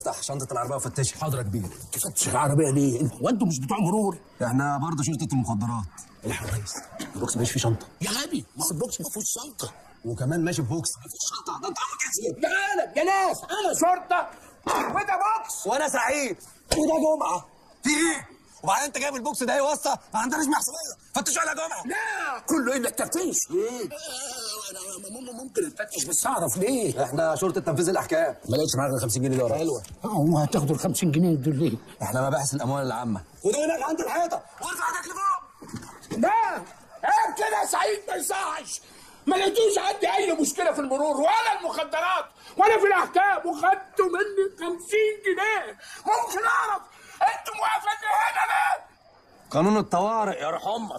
افتح شنطه العربيه وفتشها حاضر يا كبير تفتش العربيه ليه انت وانتوا مش بتوع مرور احنا برضه شرطه المخدرات الحق يا ريس البوكس ماشي فيه شنطه يا غبي ما هو البوكس ما فيهوش شنطه وكمان ماشي بوكس شنطه ده انت عم كذب تعالى يا ناس انا شرطه وده بوكس وانا سعيد وده جمعه في ايه وبعدين انت جايب البوكس ده ايه واسطه ما عندناش محسوبيه فتشوا على جمعه لا كله الا التفتيش ليه؟ انا ممكن التفتش بس اعرف ليه؟ احنا شرطه تنفيذ الاحكام ما لقيتش معاك 50 جنيه دول حلوه هو هتاخدوا ال 50 جنيه دول ليه؟ احنا مباحث الاموال العامه وده هناك عند الحيطه وارفع ايدك لفوق لا عيب كده يا سعيد ما يصحش ما لقيتوش عندي اي مشكله في المرور ولا المخدرات ولا في الاحكام وخدتوا مني 50 جنيه ممكن اعرف انتوا موافقين هنا ليه؟ قانون الطوارئ يا امك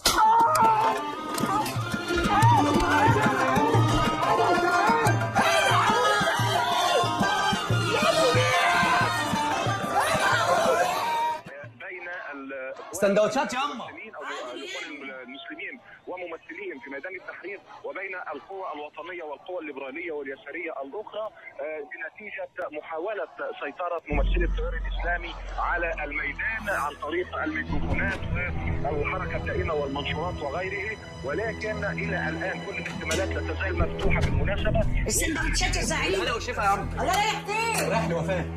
بين سندوتشات يا اما المسلمين او الاخوان المسلمين وممثليهم في ميدان التحرير وبين القوى الوطنيه والقوى الليبراليه واليساريه الاخرى آه، بنتيجه محاوله سيطره ممثلي التيار الاسلامي على الميدان عن طريق الميكروفونات والحركه الدائمه والمنشورات وغيره ولكن الى الان كل الاحتمالات لا تزال مفتوحه بالمناسبه السندوتشات يا سعيد انا والشفا يا عم الله رايح فين؟ رايح لوفاه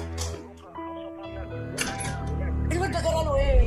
الواد ده جراله ايه؟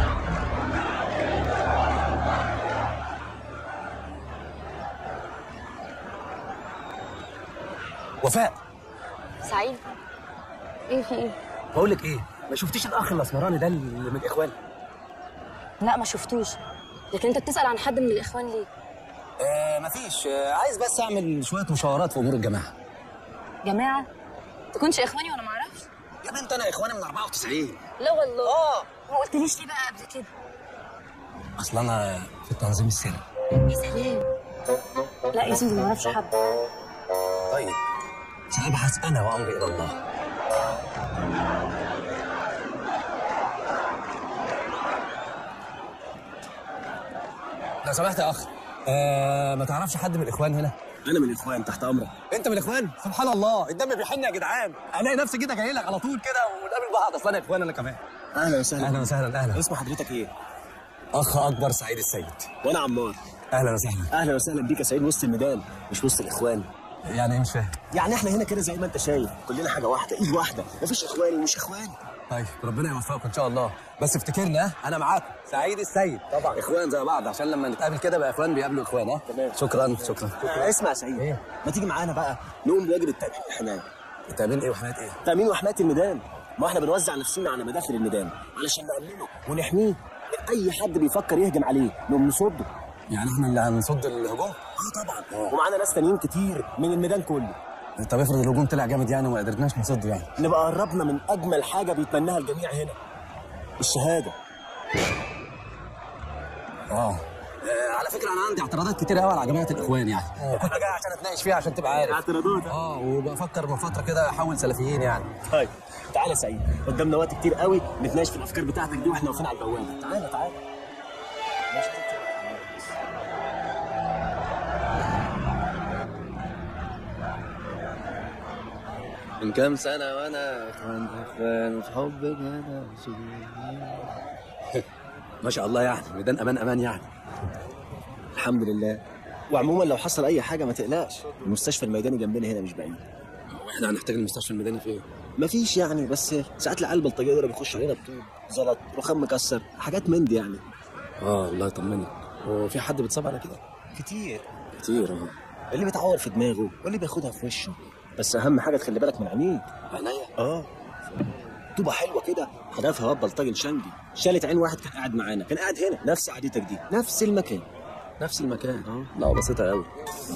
وفاء سعيد ايه في ايه؟ بقول لك ايه ما شفتيش الاخ الاسمراني ده اللي من الاخوان لا ما شفتوش لكن انت بتسأل عن حد من الاخوان ليه؟ آه مفيش آه عايز بس اعمل شويه مشاورات في امور الجماعه جماعة تكونش اخواني وانا ما اعرفش يا بنت انا اخواني من 94 لا والله اه ما قلتليش ليه بقى قبل كده اصل انا في التنظيم السري يا سلام لا يا سيدي ما اعرفش حد طيب سأبحث انا وامري الى الله لو سمحت يا اخ آه ما تعرفش حد من الاخوان هنا انا من الاخوان تحت امرك انت من الاخوان سبحان الله الدم بيحن يا جدعان الاقي نفسي كده جاي لك على طول كده ونقابل بعض اصل انا اخوان انا كمان اهلا وسهلا اهلا وسهلا اهلا اسم حضرتك ايه؟ اخ اكبر سعيد السيد وانا عمار اهلا وسهلا اهلا وسهلا بيك يا سعيد وسط الميدان مش وسط الاخوان يعني ايه مش فاهم يعني احنا هنا كده زي ما انت شايف كلنا حاجه واحده ايد واحده مفيش اخواني ومش اخواني طيب ربنا يوفقكم ان شاء الله بس افتكرنا ها انا معاكم سعيد السيد طبعا اخوان زي بعض عشان لما نتقابل كده بقى اخوان بيقابلوا اخوان ها تمام. شكرا شكرا اسمع يا سعيد إيه؟ ما تيجي معانا بقى نقوم بواجب التامين احنا التأمين ايه وحماية ايه تامين وحمايه الميدان ما احنا بنوزع نفسنا على مداخل الميدان علشان نأمنه ونحميه من اي حد بيفكر يهجم عليه نقوم نصده يعني احنا اللي هنصد الهجوم اه طبعا ومعانا ناس تانيين كتير من الميدان كله طب افرض الهجوم طلع جامد يعني وما قدرناش نصده يعني نبقى قربنا من اجمل حاجه بيتمناها الجميع هنا الشهاده اه على فكره انا عندي اعتراضات كتير قوي على جماعه الاخوان يعني كنت جاي عشان اتناقش فيها عشان تبقى عارف اعتراضات اه وبفكر من فتره كده احول سلفيين يعني طيب تعالى يا سعيد قدامنا وقت كتير قوي نتناقش في الافكار بتاعتك دي واحنا واقفين على البوابه تعالى تعالى من كام سنة وأنا إخوان إخوان في حبك أنا ما شاء الله يعني ميدان امان امان يعني الحمد لله وعموما لو حصل اي حاجه ما تقلقش المستشفى الميداني جنبنا هنا مش بعيد واحنا هنحتاج المستشفى الميداني في ايه مفيش يعني بس ساعات العيال البلطجيه دول بيخشوا علينا بطوب زلط رخام مكسر حاجات من دي يعني اه الله يطمنك هو في حد بيتصاب على كده كتير كتير اه اللي بيتعور في دماغه واللي بياخدها في وشه بس اهم حاجه تخلي بالك من عينيك عينيا اه طوبه حلوه كده هدفها واد بلطجي الشنجي شالت عين واحد كان قاعد معانا كان قاعد هنا نفس قعدتك دي نفس المكان نفس المكان اه لا بسيطه قوي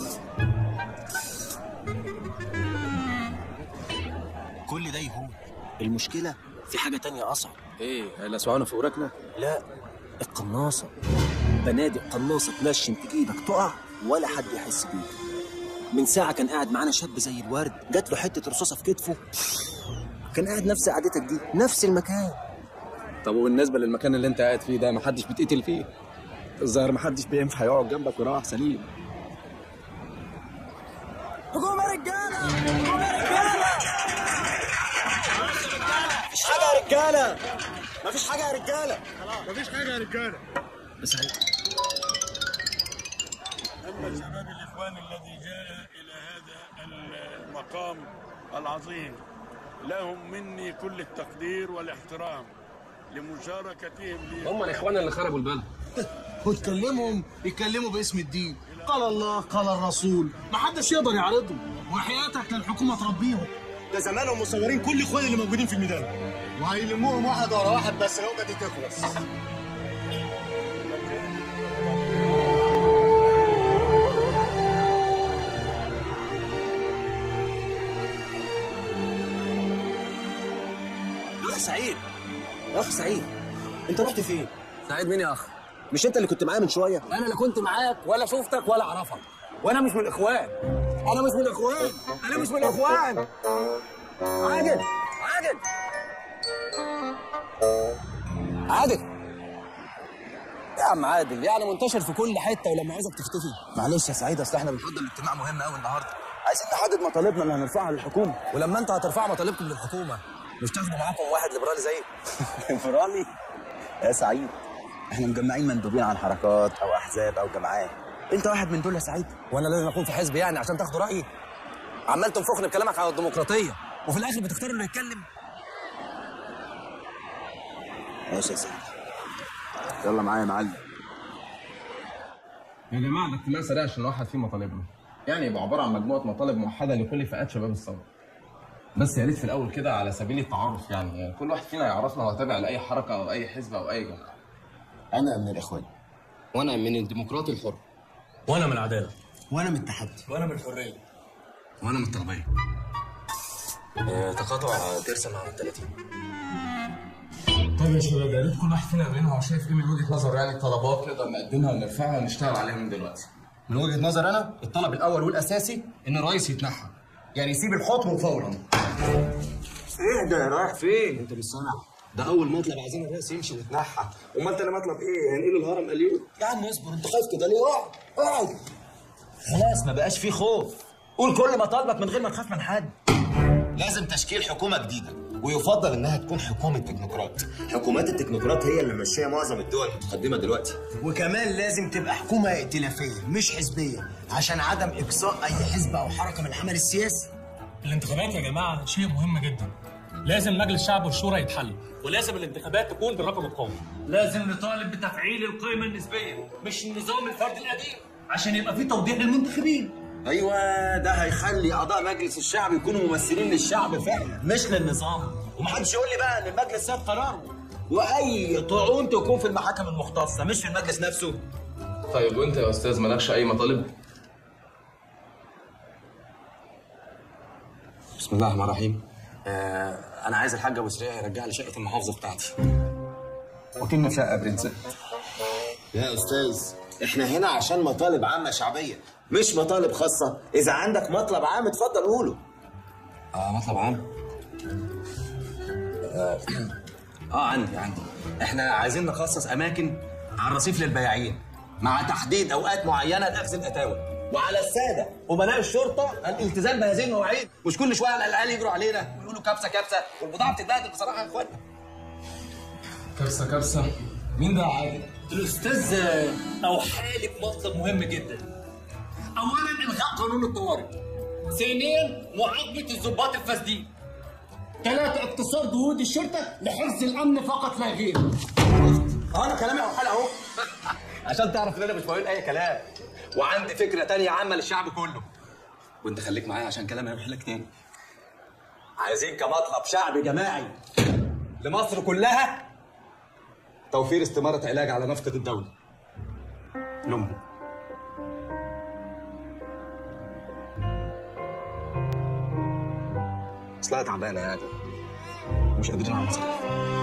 كل ده يهون المشكله في حاجه تانية اصعب ايه لسعونا في وراكنا لا القناصه بنادق قناصه تنشن تجيبك تقع ولا حد يحس بيك من ساعه كان قاعد معانا شاب زي الورد جات له حته رصاصه في كتفه كان قاعد نفس قعدتك دي نفس المكان طب وبالنسبه للمكان اللي انت قاعد فيه ده ما حدش بيتقتل فيه الظاهر ما حدش بينفع يقعد جنبك ويروح سليم هجوم يا رجاله هجوم يا رجاله رجاله مفيش حاجه يا رجاله مفيش حاجه يا رجاله بس هي... اما شباب الاخوان الذي جاء الى هذا المقام العظيم لهم مني كل التقدير والاحترام لمشاركتهم لي هم الاخوان اللي خربوا البلد وتكلمهم يتكلموا باسم الدين قال الله قال الرسول ما حدش يقدر يعرضهم وحياتك للحكومه تربيهم ده زمانهم مصورين كل اخوان اللي موجودين في الميدان وهيلموهم واحد ورا واحد بس لو دي تخلص يا اخ سعيد يا اخ سعيد انت رحت فين سعيد مين يا اخ مش انت اللي كنت معايا من شويه انا لا كنت معاك ولا شفتك ولا اعرفك وانا مش من الاخوان انا مش من الاخوان انا مش من الاخوان عادل عادل عادل يا عم عادل يعني منتشر في كل حته ولما عايزك تختفي معلش يا سعيد اصل احنا بنحضر الاجتماع مهم قوي النهارده عايزين نحدد مطالبنا اللي هنرفعها للحكومه ولما انت هترفعوا مطالبكم للحكومه مش تاخدوا معاكم واحد ليبرالي زيي ليبرالي يا سعيد احنا مجمعين مندوبين عن حركات او احزاب او جماعات انت واحد من دول يا سعيد وانا لازم اكون في حزب يعني عشان تاخدوا رايي عمال تنفخني بكلامك على الديمقراطيه وفي الاخر بتختار انه يتكلم ماشي يا سعيد يلا معايا يا معلم يا جماعه ده اجتماع سريع عشان نوحد فيه مطالبنا يعني يبقى عباره عن مجموعه مطالب موحده لكل فئات شباب الثوره بس يا ريت في الاول كده على سبيل التعارف يعني, يعني كل واحد فينا يعرفنا هو تابع لاي حركه او اي حزب او اي جماعه انا من الاخوان وانا من الديمقراطي الحر وانا من العداله وانا من التحدي وانا من الحريه وانا من التربيه تقاطع ترسم مع 30 طيب يا شباب يا ريت كل واحد فينا يقول لنا هو شايف ايه من وجهه نظر يعني طلبات نقدر نقدمها ونرفعها ونشتغل عليها من دلوقتي من وجهه نظر انا الطلب الاول والاساسي ان الرئيس يتنحى يعني يسيب الحكم فورا ايه ده رايح فين انت مش سامع ده اول مطلب عايزين الرئيس يمشي ويتنحى امال انت مطلب ايه هنقول الهرم قليل يا عم اصبر انت خايف كده ليه اقعد اقعد خلاص ما بقاش فيه خوف قول كل مطالبك من غير ما تخاف من حد لازم تشكيل حكومة جديدة ويفضل انها تكون حكومة تكنوقراط حكومات التكنوقراط هي اللي ماشية معظم الدول المتقدمة دلوقتي وكمان لازم تبقى حكومه ائتلافيه مش حزبيه عشان عدم اقصاء اي حزب او حركه من العمل السياسي الانتخابات يا جماعه شيء مهم جدا لازم مجلس الشعب والشورى يتحل ولازم الانتخابات تكون بالرقم القومي لازم نطالب بتفعيل القيمة النسبية مش النظام الفردي القديم عشان يبقى في توضيح للمنتخبين ايوه ده هيخلي اعضاء مجلس الشعب يكونوا ممثلين للشعب فعلا مش للنظام ومحدش يقول لي بقى ان المجلس ساب قراره واي طعون تكون في المحاكم المختصه مش في المجلس نفسه طيب وانت يا استاذ مالكش اي مطالب بسم الله الرحمن الرحيم آه انا عايز الحاج ابو سريع يرجع لي شقه المحافظه بتاعتي وكلمه شقه برنسيس يا استاذ احنا هنا عشان مطالب عامة شعبية مش مطالب خاصة اذا عندك مطلب عام اتفضل قوله اه مطلب عام اه آه، عندي عندي احنا عايزين نخصص اماكن على الرصيف للبياعين مع تحديد اوقات معينه لاخذ الاتاوه وعلى الساده امناء الشرطه الالتزام بهذه المواعيد مش كل شويه العيال يجروا علينا ويقولوا كبسه كبسه والبضاعه بتتبهدل بصراحه يا اخوانا كارثه كارثه مين ده يا عادل؟ الاستاذ اوحالي بمطلب مهم جدا اولا الغاء قانون الطوارئ ثانيا معاقبه الضباط الفاسدين ثلاثة اقتصار جهود الشرطة لحفظ الأمن فقط لا غير اه انا كلامي اوحال اهو عشان تعرف ان انا مش بقول اي كلام وعندي فكره تانية عامه للشعب كله وانت خليك معايا عشان كلامي هيروح لك تاني عايزين كمطلب شعبي جماعي لمصر كلها توفير استمارة علاج على نفقة الدولة لأمه أصلها تعبانة يا آدم مش قادرين على المصاريف